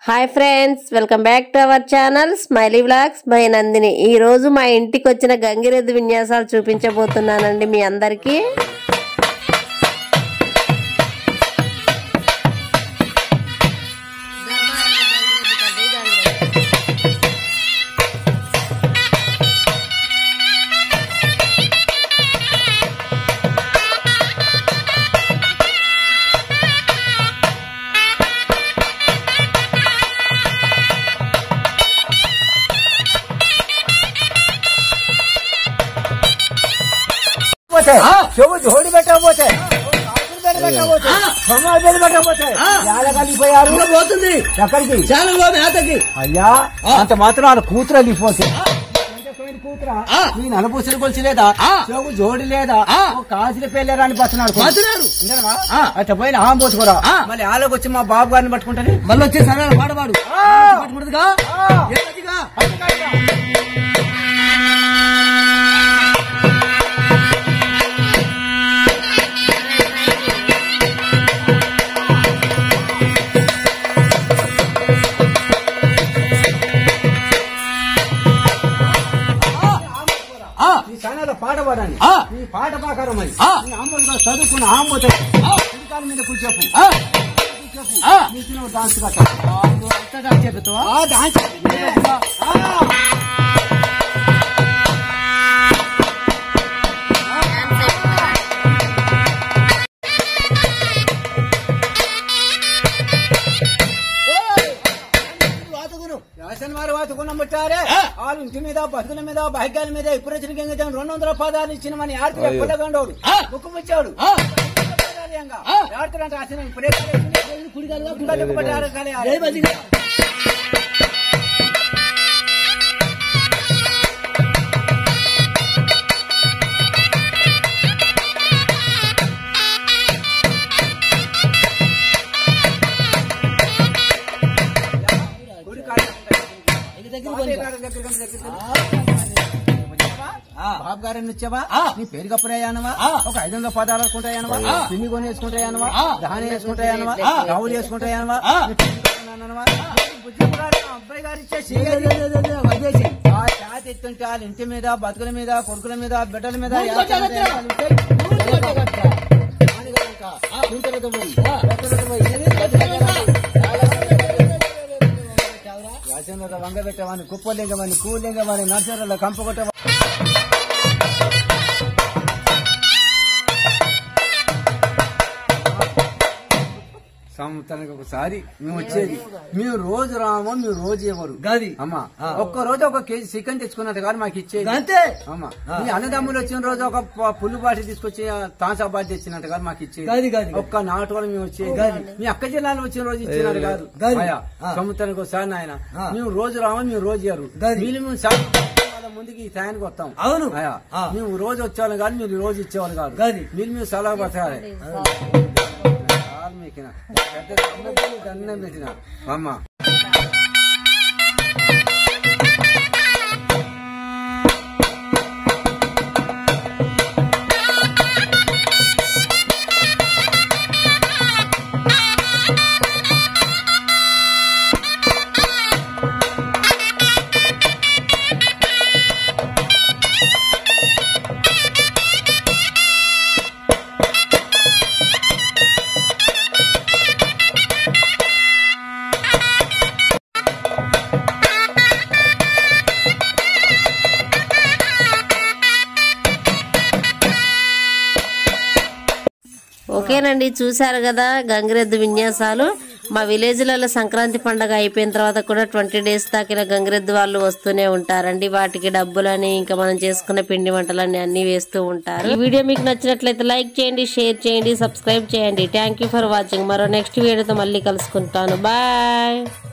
Hi friends welcome back to our channel smiley vlogs by Nandini ఈ రోజు మా ఇంటికి వచ్చిన గంగిరెద్దు విన్యాసాలు చూపించబోతున్నానండి మీ అందరికీ పోతే చెవు జోడి పెట్టకపోతే పెట్టకపోతే సమాజ పెట్టకపోతే కలిగిపోయారు పోతుంది ఎక్కడికి ఛానల్లో మేతకి అయ్యా అంత మాత్రం వాళ్ళ కూతురు వెళ్ళిపోతే కూతురా నీ నలుపూసలు కొలిసి లేదా ఆ. చెవు జోడి లేదా ఆ. ఓ కాసులు పెళ్ళారా అని పడుతున్నాడు పడుతున్నాడు. ఆ. అట్లా పోయిన ఆం పోసుకోరా ఆ. మళ్ళీ ఆలోకి వచ్చి మా బాబు గారిని పట్టుకుంటానే మళ్ళీ వచ్చే సరళ పాడవాడు ఆ. పట్టుకుంటుందిగా ఆ. ఏంటదిగా? ఆ. ఈ ఛానల్ పాట పాడాలి ఆ. ఈ పాట ప్రకారం మరి ఆ. ఈ అమ్మడిగా చదువుకున్న ఆంబోతే కుడికాల మీద కూర్చోపు ఆ. కూర్చోపు ఆ. నీకు డాన్స్ కట్ట అంతటా చెబుతావా? ఆ డాన్స్ యాసన్ వారు వాతుకున్న ముట్టారే ఆ. వాళ్ళు ఇంటి మీద బతుకుల మీద భాగ్యాల మీద ఇప్పుడు వచ్చిన గంగజం రెండు వందల పదాలు ఇచ్చిన మన ఆర్తి ఎప్పటికండోడు ఆ. ముక్కు ముచ్చాడు ఆ. ఆ. ఆడుతున్నట్టు ఆశనం ఇప్పుడే కుడికాలుగా ఇంకా దిక్కుపట్టారు కానీ జై బజిగా. గుడి కాడ ఇది దగ్గర బాబే కొనుక్కో. గారి దగ్గరికి రండి, దగ్గరికి రండి. ఆ. బాబు గారిని వచ్చావా ఆ. నీ పేరు కప్పుడయ్యానవా ఆ. ఒక ఐదు వందల పదాలు వేసుకుంటాయనవా ఆ. పిన్ని కొని వేసుకుంటాయనవా ఆ. దహాని వేసుకుంటాయనవా ఆ. రావులు వేసుకుంటాయనవా ఆ. అబ్బాయి గారు ఇచ్చే లే, సీరియల్ లే, లే, లే, లే, వదిలేసి. ఆ చేతి ఎత్తుంటే వాళ్ళ ఇంటి మీద బతుకుల మీద కొడుకుల మీద బిడ్డల మీద ఊరు కొట్ట, యాతన మీద కొట్ట. వాళ్ళు ఉంటాయి. ఊరు కొట్ట, కొట్ట. ఆని కనుక. ఆ. కుంటలతో పోయి, ఆ. బెత్తలతో పోయి, ఏది బతుకుల మీద రాజేంద్ర వంగ పెట్టవాని కుప్పలింగమని కూలింగమని నర్సరీలో కంపకొట్ట సంవత్సరానికి ఒకసారి మేము వచ్చేది మేము రోజు రామో మేము రోజు ఎవరు గది. అమ్మా ఆ. ఒక్క రోజు ఒక కేజీ చికెన్ తెచ్చుకున్నట్టు కానీ మాకు ఇచ్చేది అంతే అమ్మా ఆ. మీ అన్నదమ్ములు వచ్చిన రోజు ఒక ప- పుల్లు బాటి తీసుకొచ్చి తాసా బాటి తెచ్చినట్టు కాదు మాకు ఇచ్చేది గది, గది. ఒక్క నాటు వాళ్ళు మేము వచ్చేది గది. మీ అక్క జిల్లాలో వచ్చిన రోజు ఇచ్చినారు కాదు గది. అయ్యా, ఆ. సంవత్సరానికి ఒకసారి నాయన ఆ. మేము రోజు రామో మేము రోజు ఎవరు గది. వీళ్ళు మేము సా- వాళ్ళ ముందుకి ఈ టయానికి వస్తాం అవును. అయ్యా ఆ. మేము రోజు వచ్చేవాళ్ళం కాదు మీరు రోజు ఇచ్చేవాళ్ళు కాదు గది. మీరు మేము సలహా పట్టాలి వాల్మీకిన పెద్ద దండం దండం పెట్టిన అమ్మ ఓకేనండి చూశారు కదా గంగిరెద్దు విన్యాసాలు మా విలేజ్లలో సంక్రాంతి పండగ అయిపోయిన తర్వాత కూడా ట్వంటీ డేస్ దాకా గంగిరెద్దు వాళ్ళు వస్తూనే ఉంటారండి వాటికి డబ్బులని ఇంకా మనం చేసుకున్న పిండి వంటలని అన్ని వేస్తూ ఉంటారు ఈ వీడియో మీకు నచ్చినట్లయితే లైక్ చేయండి షేర్ చేయండి సబ్స్క్రైబ్ చేయండి థ్యాంక్ ఫర్ వాచింగ్ మరో నెక్స్ట్ వీడియోతో మళ్ళీ కలుసుకుంటాను బాయ్